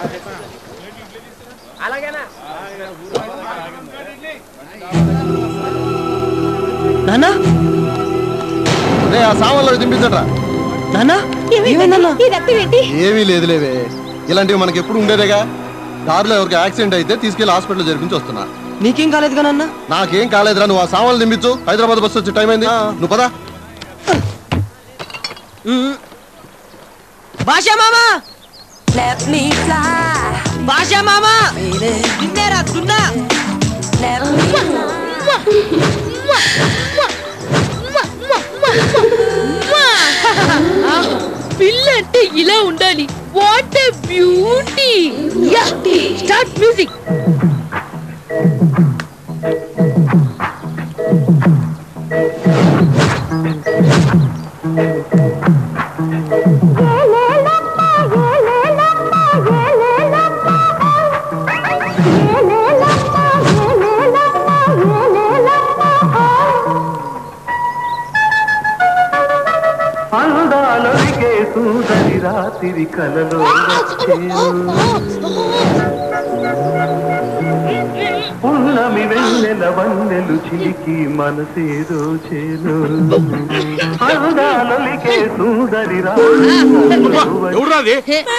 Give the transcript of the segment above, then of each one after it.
నానా రే ఆ సామాన్లు దింపించట్రా నానా ఏమైందన్నా ఏమీ లేదులేవే ఇలాంటివి మనకి ఎప్పుడు ఉండేదేగా దారిలో ఎవరికి యాక్సిడెంట్ అయితే తీసుకెళ్లి హాస్పిటల్ జరిపించి వస్తున్నా నీకేం కాలేదుగా నాన్న నాకేం కాలేదురా నువ్వు ఆ సామాన్లు దింపించు హైదరాబాద్ బస్సు వచ్చే టైం అయింది నువ్వు పదా భాషా మామా భాషా మామా నిన్నేరా దున్నా పిల్లంటే ఇలా ఉండాలి what a beauty start music అందాలొలికే సూదరి రాత్రి కలలో పున్నమి వెన్నెల వన్నెలు చిలికి మనసేదో చేను అందాలొలికే సూదరి రాత్రి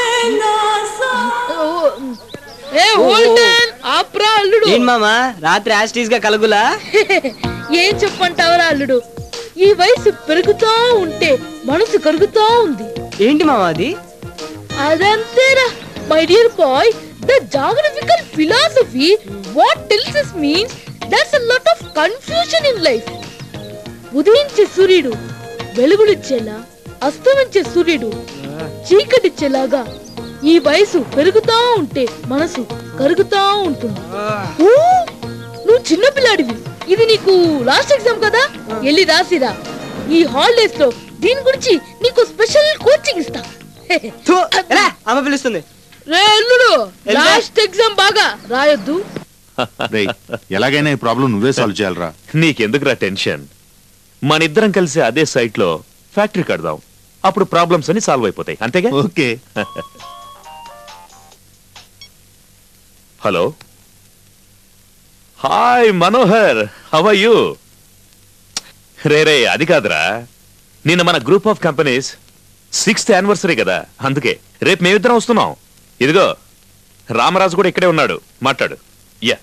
ఏ హోల్డన్ ఆప్రా అల్లుడు ఏం మామా రాత్రి యాస్టీస్ గా కలుగులా ఏం చెప్పంటావురా అల్లుడు ఈ వయసు పెరుగుతూ ఉంటే మనసు కరుగుతూ ఉంది ఏంటి మామా అది అదంతేరా my dear boy the geographical philosophy what tells us means that's a lot of confusion in life ఉదయించే సూర్యుడు వెలుగునిచ్చేలా అస్తమించే సూర్యుడు చీకటిచ్చేలాగా ఈ వయసు పెరుగుతా ఉంటే మనసు కరుగుతా ఉంటుంది ఓ, నువ్వు చిన్న పిల్లాడివి ఇది నీకు లాస్ట్ ఎగ్జామ్ కదా వెళ్ళి రాసిరా ఈ హాలిడేస్ లో దీని గురించి నీకు స్పెషల్ కోచింగ్ ఇస్తా థు, ఎలా? అమ్మ పిలుస్తుంది రే అల్లుడు ఎల్లుడా? లాస్ట్ ఎగ్జామ్ బాగా రాయొద్దు రేయ్, ఎలాగైనా ఈ ప్రాబ్లం నువ్వే సాల్వ్ చేయాలరా నీకెందుకురా టెన్షన్ మన ఇద్దరం కలిసి అదే సైట్ లో ఫ్యాక్టరీ కడదాం అప్పుడు ప్రాబ్లమ్స్ అన్ని సాల్వ్ అయిపోతాయి అంతేగా okay hello hi Manohar how are you రే రే అది కాదురా నిన్న మన group of companies sixth anniversary కదా అందుకే రేపు మేమిద్దరం వస్తున్నాం ఇదిగో రామరాజు కూడా ఇక్కడే ఉన్నాడు మాట్లాడు యా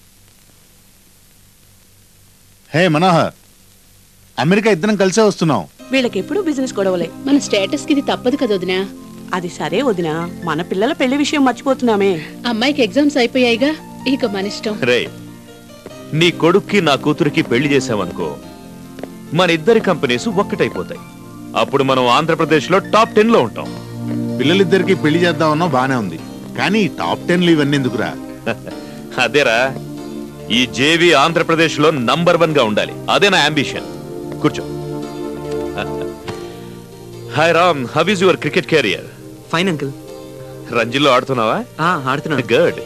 హే మనోహర్ అమెరికా ఇద్దరం కలిసే వస్తున్నాం వీళ్ళకి ఎప్పుడు బిజినెస్ గొడవలే మన స్టేటస్ కి ఇది తప్పదు కదా వదినా అది సరే వదినా మన పిల్లల పెళ్లి విషయం మర్చిపోతున్నామే అమ్మాయికి ఎగ్జామ్స్ అయిపోయాయిగా ఇక మన ఇష్టం రే నీ కొడుక్కి నా కూతురికి పెళ్లి చేసామనుకో మన ఇద్దరి కంపెనీస్ ఒక్కటైపోతాయి అప్పుడు మనం ఆంధ్రప్రదేశ్ లో టాప్ టెన్ లో ఉంటాం పిల్లలిద్దరికి పెళ్లి చేద్దామన్నా బానే ఉంది కానీ ఈ టాప్ టెన్లు ఇవన్నీ ఎందుకురా అదేరా ఈ జేవి ఆంధ్రప్రదేశ్ లో నంబర్ వన్ గా ఉండాలి అదే నా అంబిషన్ కూర్చో hi Ram how is your cricket career fine uncle రంజీలో ఆడుతున్నావా ఆడుతున్నాను గుడ్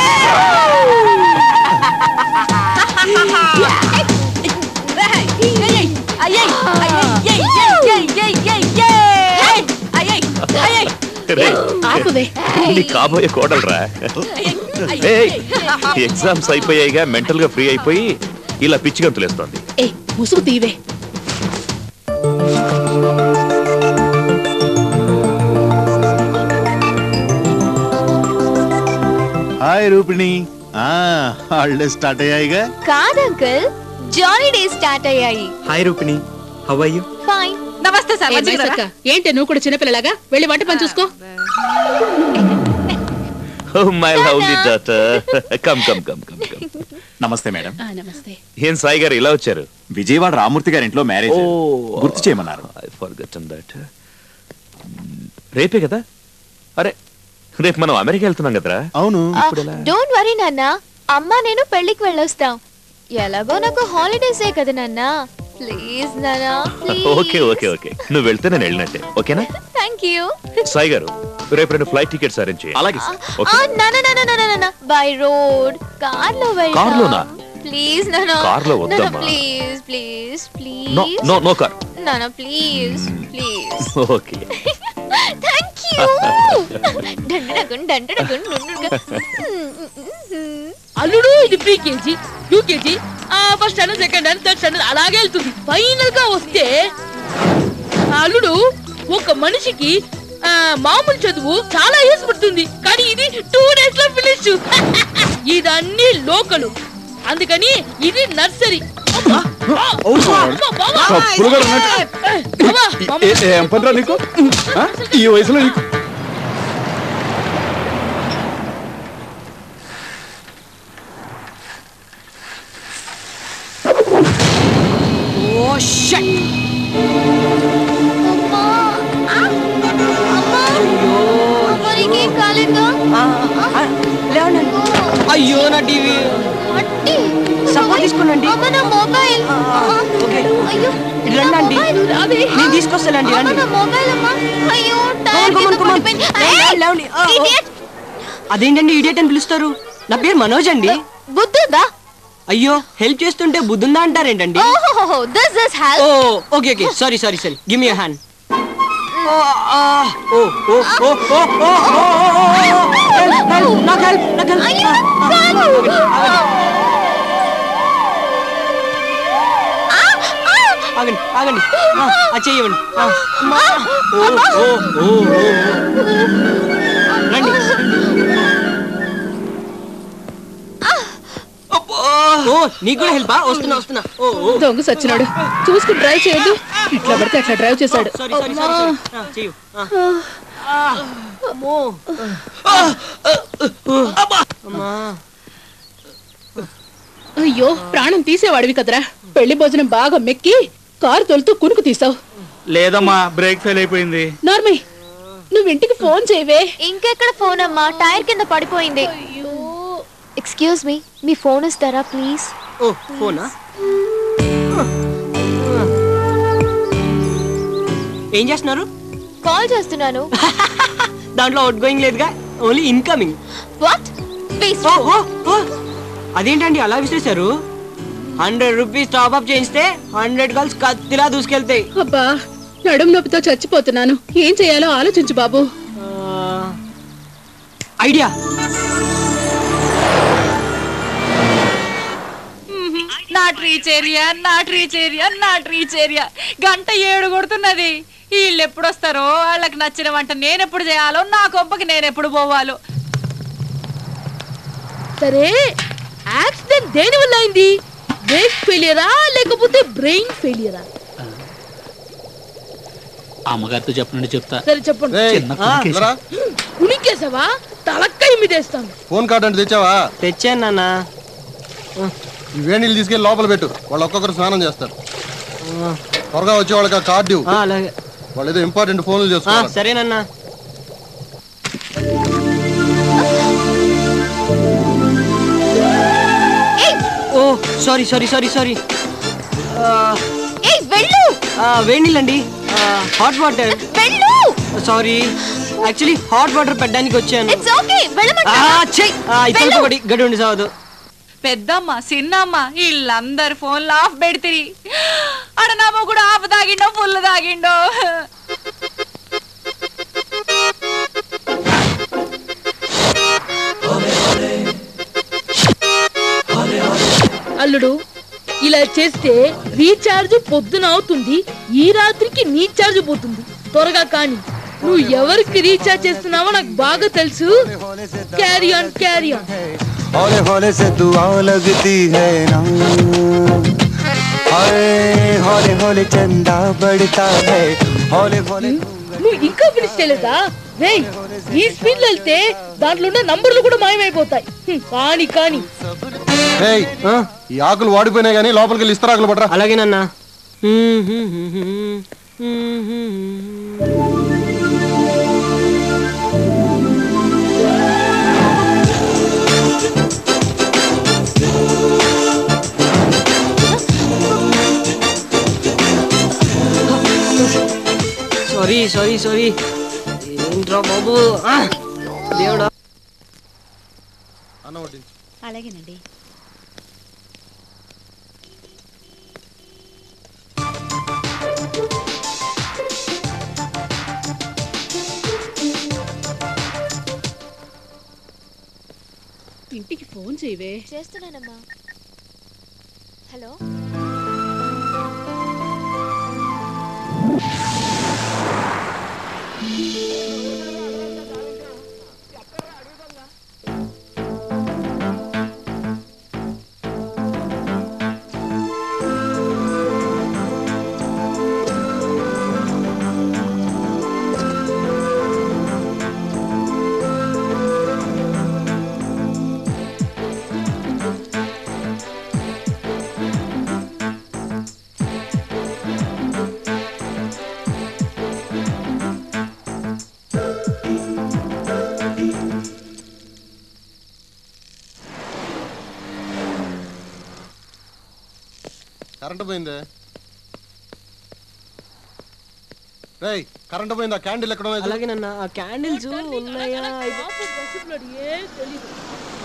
ఆపువే నీ కాబోయే కోడలరా ఎగ్జామ్స్ అయిపోయాయిగా మెంటల్ గా ఫ్రీ అయిపోయి ఇలా పిచ్చి గంతులేస్తోంది ఏ ముసుగు తీవే హాయ్ రూపిణి ఆ హాలిడేస్ స్టార్ట్ అయ్యాయిగా కాదు అంకుల్ జాలీ డేస్ స్టార్ట్ అయ్యాయి hi Rupini how are you fine నమస్తే సార్ ఏ మైసక్క, ఏంటి నువ్వు కూడా చిన్నపిల్లలాగా వెళ్ళి వంట పని చూసుకో oh my lovely daughter come come come come come నమస్తే మేడం ఆ, నమస్తే ఏం సాయి గారు ఇలా వచ్చారు విజయవాడ రామూర్తి గారి ఇంట్లో మ్యారేజ్ ఓ గుర్తు చేయమన్నారు ఐ ఫర్గటన్ దట్ రేపే కదా అరే రేపు మనం అమెరికా వెళ్తున్నాం కదరా అవును డోంట్ వరీ నాన్న అమ్మ నేను పెళ్లికి వెళ్ళొస్తాం ఎలాగో నాకు హాలిడేస్ ఏ కదా నాన్న ప్లీజ్ నాన్న ఓకే ఓకే ఓకే నువ్వు వెళ్తే నేను వెళ్ళినట్టే ఓకేనా థ్యాంక్ యూ సాయి గారు రేపు రెండు ఫ్లైట్ టికెట్స్ అరేంజ్ చేయాలి అలాగే ఓకే బై రోడ్ కార్ లో కార్లోనా? ప్లీజ్ నాన్న కార్లో వద్దమ్మా. Please please please no no no car నాన్న please please okay thank you డండడగున్, డండడగున్, డుండుడుగా. అల్లుడు ఇది pre KG UKG first standard second standard third standard అలాగే వెళ్తుంది ఫైనల్ గా వస్తే ఆ అల్లుడు ఒక మనిషికి ఆ, మామూలు చదువు చాలా ఇయర్స్ పడుతుంది కానీ ఇది టూ డేస్ లో ఫినిష్ ఇదన్నీ లోకలు అందుకని ఇది నర్సరీ అమ్మా! అమ్మా, బావా! పురుగలు ఉన్నట్టు. ఏయ్, బావా, మామ. ఏ- ఏం పనిరా నీకు ఆ? ఈ వయసులో నీకు ఓ షట్ అమ్మా! ఆ! అమ్మా! అమ్మా, నీకేం కాలేదా? లేవండి అయ్యో నా టీవీ అట్టి! సపోర్ట్ తీసుకోనండి. అమ్మ, నా మొబైల్ ఓకే. అయ్యో ఇటు నా రండి అండి. మొబైల్. రావే. నేను తీసుకొస్తానండి అమ్మ, రండి నా మొబైల్ అమ్మా అయ్యో టైర్ come on, కింద come on. పడిపోయింది. లేవండి, ఏయ్! లేవండి. ఆ, ఓ. Idiot! అదేంటండి ఇడియట్ అని పిలుస్తారు నా పేరు మనోజ్ అండి బుద్ధుందా అయ్యో హెల్ప్ చేస్తుంటే బుద్ధుందా అంటారేంటండి ఓహో this is oh help okay okay sorry sorry sorry give me hand ఓ ఓ ఓ ఓ ఓ ఓ ఓ హెల్ప్ హెల్ప్ నాకు హెల్ప్ నాకు హెల్ప్ అయ్యో, కాలు. ఆగండి ఆగండి ఆ, అది చెయ్యండి ఆ. ఓ ఓ ఓ ఓ రండి ఓ నీకు కూడా హెల్పా వస్తున్నా వస్తున్నా ఓ ఓ దొంగ సచ్చినాడు చూసుకుని డ్రైవ్ చేయొద్దు ఇట్లా పడితే అట్లా డ్రైవ్ చేశాడు సారీ సారీ సారీ సారీ చెయ్యు ఆ. ఆ, అమ్మో అమ్మా అయ్యో ప్రాణం తీసేవాడివి కదరా పెళ్లి భోజనం బాగా మెక్కి కారు తొలుతూ కునుకు తీసావు లేదమ్మా బ్రేక్ ఫెయిల్ అయిపోయింది నార్మల్ నువ్వు ఇంటికి ఫోన్ చేయవే ఇంకెక్కడ ఫోన్ అమ్మా టైర్ కింద పడిపోయింది ఎక్స్క్యూజ్ మీ మీ ఫోన్ ఇస్తారా ప్లీజ్ ఓ ఫోనా ఏం చేస్తున్నారు కాల్ చేస్తున్నాను దాంట్లో అవుట్ గోయింగ్ లేదుగా ఓన్లీ ఇన్కమింగ్ వాట్ ప్లీజ్ ఓ ఓ ఓ అదేంటండి అలా విసిరేశారు హండ్రెడ్ రూపీస్ టాప్ అప్ చేయిస్తే హండ్రెడ్ గర్ల్స్ కత్తిలా దూసుకెళ్తాయి అబ్బా నడుము నొప్పితో చచ్చిపోతున్నాను ఏం చేయాలో ఆలోచించు బాబు idea not reach area not reach area not reach area గంట ఏడు కొడుతున్నది వీళ్ళు ఎప్పుడు వస్తారో వాళ్ళకి నచ్చిన వంట నేను ఎప్పుడు చేయాలో నా కొంపకి నేను ఎప్పుడు పోవాలో సరే యాక్సిడెంట్ దేని వల్ల అయింది బ్రేక్ ఫెయిలియరా లేకపోతే బ్రెయిన్ ఫెయిలియరా అమ్మగారితో చెప్పనండి చెప్తా సరే చెప్పండి రేయ్, చిన్న ఆ, కునికేసి. ఇవ్వరా? ఉనికేసావా తలక్కై మీదేస్తాను ఫోన్ కార్డు అంటే తెచ్చావా తెచ్చాను నాన్న ఈ వేడి నీళ్ళు తీసుకెళ్ళి లోపల పెట్టు వాళ్ళు ఒక్కొక్కరు స్నానం చేస్తారు త్వరగా వచ్చే వాళ్ళకి ఆ కార్డు ఇవ్వు. ఆ, అలాగే వాళ్ళు ఏదో ఇంపార్టెంట్ ఫోన్లు ఆ, చేసుకోవాలి సరేనన్నా ఓ సారీ సారీ సారీ సారీ ఏయ్ వెళ్ళు వేడినీళ్ళండి హాట్ వాటర్ వెళ్ళు సారీ యాక్చువల్లీ హాట్ వాటర్ పెట్టడానికి వచ్చాను ఇట్స్ ఓకే వెళ్ళమంటా ఆ, ఛీ! ఆ, ఇతరులతో ఒకటి గడి ఉండి సావదు పెద్దమ్మ చిన్నమ్మ వీళ్ళందరు ఫోన్లు ఆఫ్ పెడితిరి ఆడ నా మొగుడు ఆఫ్ తాగిండో ఫుల్ తాగిండో అల్లుడు ఇలా చేస్తే రీఛార్జ్ పొద్దున అవుతుంది ఈ రాత్రికి నీ ఛార్జ్ పోతుంది త్వరగా కానీ నువ్వు ఎవరికి రీఛార్జ్ చేస్తున్నావో నాకు బాగా తెలుసు క్యారీ ఆన్ క్యారీ ఆన్ हौले हौले से दुआ लगती है ना हाय हौले हौले चंदा बढ़ता है हौले हौले నువ్వు ఇంకా ఫినిష్ చేయలేదా రేయ్ ఈ స్పీడ్ వెళ్తే దాంట్లో ఉన్న నంబర్లు కూడా మాయమైపోతాయి హ్మ్, కానీ కానీ ఏయ్, ఈ ఆకులు వాడిపోయినాయి కానీ లోపలికి వెళ్ళి ఇస్తరాకులు పడరా అలాగేనన్నా సారీ సారీ సారీ ఏంట్రా బాబు ఆ, దేవుడా అన్న వడ్డించు అలాగేనండి ఇంటికి ఫోన్ చేయవే చేస్తున్నానమ్మా హలో కరెంట్ పోయిందే రేయ్ కరెంట్ పోయిందా క్యాండిల్ ఎక్కడ ఉన్నాయి? అలాగేనన్నా ఆ క్యాండిల్స్ ఉన్నాయా పాపం పసిపిల్లాడు ఏం తెలీదు